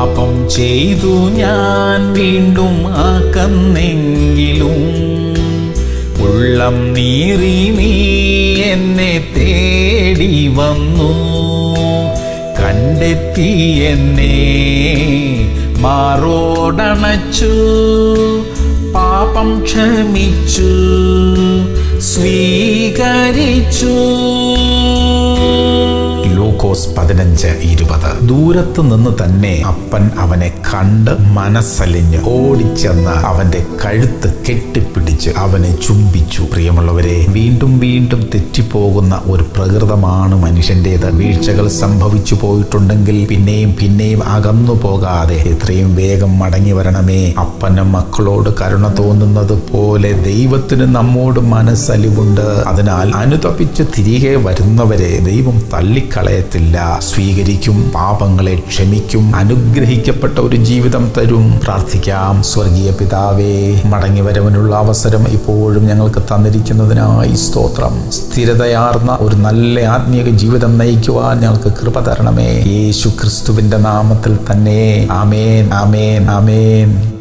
പാപം ചെയ്തു ഞാൻ വീണ്ടും ആക്കെന്നെങ്കിലും ഉള്ളം നീറി നീ എന്നെ തേടി വന്നു കണ്ടെത്തി എന്നെ മാറോടണച്ചു പാപം ക്ഷമിച്ചു സ്വീകരിച്ചു ലൂക്കോസ് പതിനഞ്ച് ഇരുപത് ദൂരത്ത് നിന്ന് തന്നെ അപ്പൻ അവനെ കണ്ട് മനസ്സലിഞ്ഞ് ഓടിച്ചെന്ന് അവന്റെ കഴുത്ത് കെട്ടിപ്പിടിച്ച് അവനെ ചുംബിച്ചു പ്രിയമുള്ളവരെ വീണ്ടും വീണ്ടും തെറ്റിപ്പോകുന്ന ഒരു പ്രകൃതമാണ് മനുഷ്യൻ്റെത് വീഴ്ചകൾ സംഭവിച്ചു പോയിട്ടുണ്ടെങ്കിൽ പിന്നെയും പിന്നെയും അകന്നു പോകാതെ എത്രയും വേഗം മടങ്ങി വരണമേ അപ്പനും മക്കളോട് കരുണ തോന്നുന്നത് പോലെ ദൈവത്തിന് നമ്മോട് മനസ്സലിവുണ്ട് അതിനാൽ അനുതപിച്ച് തിരികെ വരുന്നവരെ ദൈവം തള്ളിക്കളയത്തില്ല സ്വീകരിക്കും പാപങ്ങളെ ക്ഷമിക്കും അനുഗ്രഹിക്കപ്പെട്ട ഒരു ജീവിതം തരും പ്രാർത്ഥിക്കാം സ്വർഗീയ പിതാവേ മടങ്ങി വരവിനുള്ള അവസരം ഇപ്പോഴും ഞങ്ങൾക്ക് തന്നിരിക്കുന്നതിനായി സ്തോത്രം സ്ഥിരതയാർന്ന ഒരു നല്ല ആത്മീയ ജീവിതം നയിക്കുവാൻ ഞങ്ങൾക്ക് കൃപ തരണമേ യേശു ക്രിസ്തുവിന്റെ നാമത്തിൽ തന്നെ ആമേൻ ആമേൻ ആമേൻ